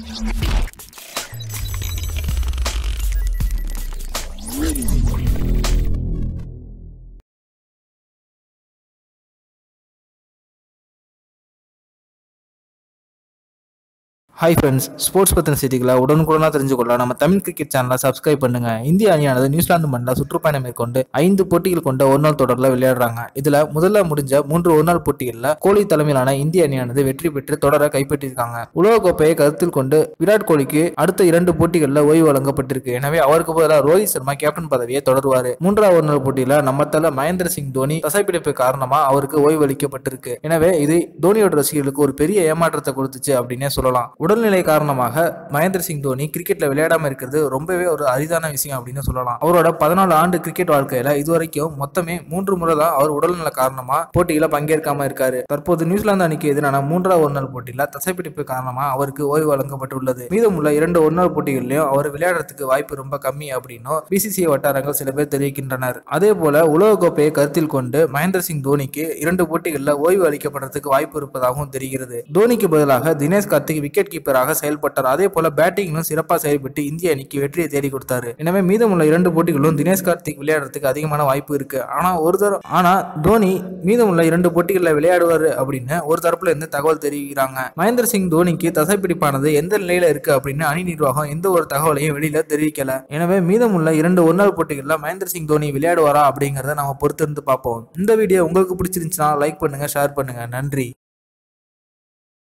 hi friends sports பற்றின செய்திகளை உடனுக்குடனாக தெரிஞ்சுக்கொள்ள நம்ம தமிழ் கிரிக்கெட் சேனலை சப்ஸ்கிரைப் பண்ணுங்க இந்திய அணியானது நியூசிலாந்து மண்ணில் சுற்றுப்பயணம் மேற்கொண்டு ஐந்து போட்டிகள் கொண்ட ஒரு நாள் தொடரில் விளையாடுறாங்க இதுல முதல்ல முடிஞ்ச மூன்று ஒரு நாள் போட்டிகளில் கோலி தலைமையிலான இந்திய அணியானது வெற்றி பெற்று தொடரை கைப்பற்றியிருக்காங்க உலகக்கோப்பையை கருத்தில் கொண்டு விராட் கோலிக்கு அடுத்த இரண்டு போட்டிகளில் ஓய்வு வழங்கப்பட்டிருக்கு எனவே அவருக்கு பதிலாக ரோஹித் சர்மா கேப்டன் பதவியை தொடருவார் மூன்றாவது ஒரு நாள் போட்டியில நம்ம தல மகேந்திர சிங் தோனி தசைப்பிடிப்பு காரணமா அவருக்கு ஓய்வு அளிக்கப்பட்டிருக்கு எனவே இது தோனியோட ரசிகர்களுக்கு ஒரு பெரிய ஏமாற்றத்தை கொடுத்துச்சு அப்படின்னே சொல்லலாம் உடல்நிலை காரணமாக மகேந்திர சிங் தோனி கிரிக்கெட்ல விளையாடாம இருக்கிறது ரொம்பவே ஒரு அரிதான விஷயம் அப்படின்னு சொல்லலாம் அவரோட பதினாலு ஆண்டு கிரிக்கெட் வாழ்க்கையில இதுவரைக்கும் மொத்தமே மூன்று முறை தான் அவர் உடல்நல காரணமா போட்டியில பங்கேற்காம இருக்காரு தற்போது நியூசிலாந்து அணிக்கு எதிரான மூன்றாவது ஒரு நாள் போட்டியில தசைப்பிடிப்பு காரணமா அவருக்கு ஓய்வு வழங்கப்பட்டுள்ளது மீதமுள்ள இரண்டு ஒரு நாள் போட்டிகளிலும் அவர் விளையாடுறதுக்கு வாய்ப்பு ரொம்ப கம்மி அப்படின்னும் பிசிசிஐ வட்டாரங்கள் சில பேர் தெரிவிக்கின்றனர் அதே போல உலகக்கோப்பையை கருத்தில் கொண்டு மகேந்திர சிங் தோனிக்கு இரண்டு போட்டிகளில் ஓய்வு அளிக்கப்படுறதுக்கு வாய்ப்பு இருப்பதாகவும் தெரிகிறது தோனிக்கு பதிலாக தினேஷ் கார்த்திக் விக்கெட் கீப்பராக செயல்பட்டார் அதே போல பேட்டிங்கிலும் சிறப்பாக செயல்பட்டு இந்திய அணிக்கு வெற்றியை தேடி கொடுத்தாரு எனவே மீதமுள்ள இரண்டு போட்டிகளும் தினேஷ் கார்த்திக் விளையாடுறதுக்கு அதிகமான வாய்ப்பு இருக்கு ஆனா ஒரு தரம் ஆனா தோனி மீதமுள்ள இரண்டு போட்டிகளில் விளையாடுவாரு அப்படின்னு ஒரு தரப்புல இருந்து தகவல் தெரிவிக்கிறாங்க மகேந்திர சிங் தோனிக்கு தசைப்பிடிப்பானது எந்த நிலையில இருக்கு அப்படின்னு அணி நிர்வாகம் எந்த ஒரு தகவலையும் வெளியில தெரிவிக்கல எனவே மீதமுள்ள இரண்டு ஒரு நாள் போட்டிகளில் மகேந்திர சிங் தோனி விளையாடுவாரா அப்படிங்கறத நம்ம பொறுத்திருந்து பார்ப்போம் இந்த வீடியோ உங்களுக்கு பிடிச்சிருந்துச்சுன்னா லைக் பண்ணுங்க ஷேர் பண்ணுங்க நன்றி